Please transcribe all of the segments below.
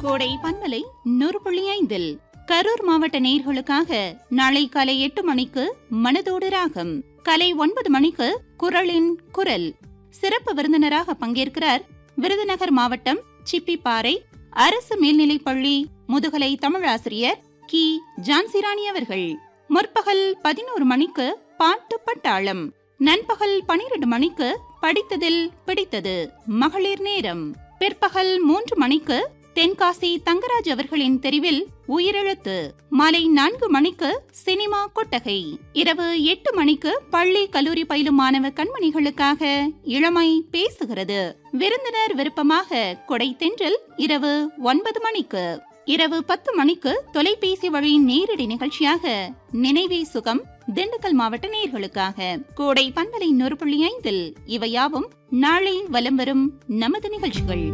கோடை பன்மலை நூறு புள்ளி ஐந்தில் கரூர் மாவட்ட நேயர்களுக்காக நாளை காலை எட்டு மணிக்கு மனதோடு ராகம் காலை ஒன்பது மணிக்கு குரலின் குரல் சிறப்பு விருந்தினராக பங்கேற்கிறார் விருதுநகர் மாவட்டம் சிப்பிப்பாறை அரசு மேல்நிலைப்பள்ளி முதுகலை தமிழாசிரியர் கி ஜான்சிராணி அவர்கள் முற்பகல் பதினோரு மணிக்கு பாட்டு பட்டாளம் நண்பகல் பனிரெண்டு மணிக்கு படித்ததில் பிடித்தது மகளிர் நேரம் பிற்பகல் மூன்று மணிக்கு தென்காசி தங்கராஜ் அவர்களின் தெரிவில் உயிரெழுத்து மாலை நான்கு மணிக்கு சினிமா கொட்டகை இரவு எட்டு மணிக்கு பள்ளி கல்லூரி பயிலும் மாணவ கண்மணிகளுக்காக இளமை பேசுகிறது விருந்தினர் விருப்பமாக கொடை தென்றல் இரவு ஒன்பது மணிக்கு இரவு பத்து மணிக்கு தொலைபேசி வழி நேரடி நிகழ்ச்சியாக நினைவே சுகம் திண்டுக்கல் மாவட்ட நேர்களுக்காக கோடை பண்பலை நூறு புள்ளி ஐந்தில் இவையாவும் நாளை வலம் வரும் நமது நிகழ்ச்சிகள்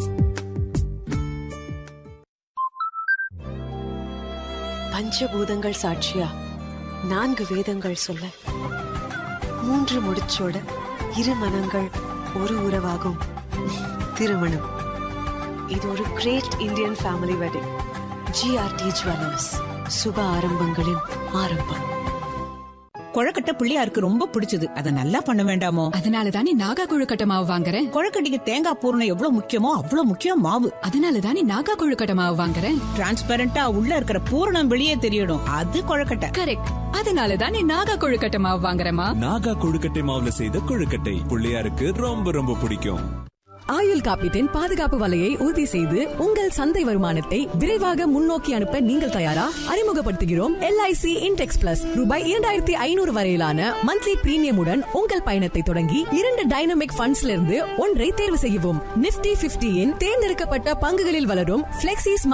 பஞ்சபூதங்கள் சாட்சியா நான்கு வேதங்கள் சொல்ல மூன்று முடிச்சோட இரு மனங்கள் ஒரு உறவாகும் திருமணம் இது ஒரு great Indian family wedding GRT jewellers சுப ஆரம்பங்களின் ஆரம்பம் கொழக்கட்டை பிள்ளையாருக்கு ரொம்ப பிடிச்சது அத நல்லா பண்ண வேண்டாமோ அதனால தானே நாகா கொழுக்கட்டை மாவு வாங்குறேன் கொழக்கட்டைக்கு தேங்காய் பூரணம் எவ்வளவு முக்கியமோ அவ்வளவு முக்கியம் மாவு அதனால தானே நாகா கொழுக்கட்டை மாவு வாங்குறேன் டிரான்ஸ்பரண்டா உள்ள இருக்கிற பூரணம் வெளியே தெரியணும் அது கொழக்கட்டை கரெக்ட் அதனால தானே நாகா கொழுக்கட்டை மாவு வாங்குறேமா நாகா கொழுக்கட்டை மாவுல செய்த கொழுக்கட்டை பிள்ளையாருக்கு ரொம்ப ரொம்ப பிடிக்கும் ஆயுள் காப்பீட்டின் பாதுகாப்பு வலையை உறுதி செய்து உங்கள் சந்தை வருமானத்தை விரைவாக முன்னோக்கி அனுப்ப நீங்கள் தயாரா அறிமுகப்படுத்துகிறோம் எல்ஐசி இன்டெக்ஸ் பிளஸ் ரூபாய் இரண்டாயிரத்தி ஐநூறு வரையிலான மந்த்லி பிரீமியமுடன் உங்கள் பயணத்தை தொடங்கி இரண்டு டைனமிக் ஃபண்ட்ஸ்ல இருந்து ஒன்றை தேர்வு செய்யவும் நிப்டி பிப்டியின் தேர்ந்தெடுக்கப்பட்ட பங்குகளில் வளரும் பிளெக்சி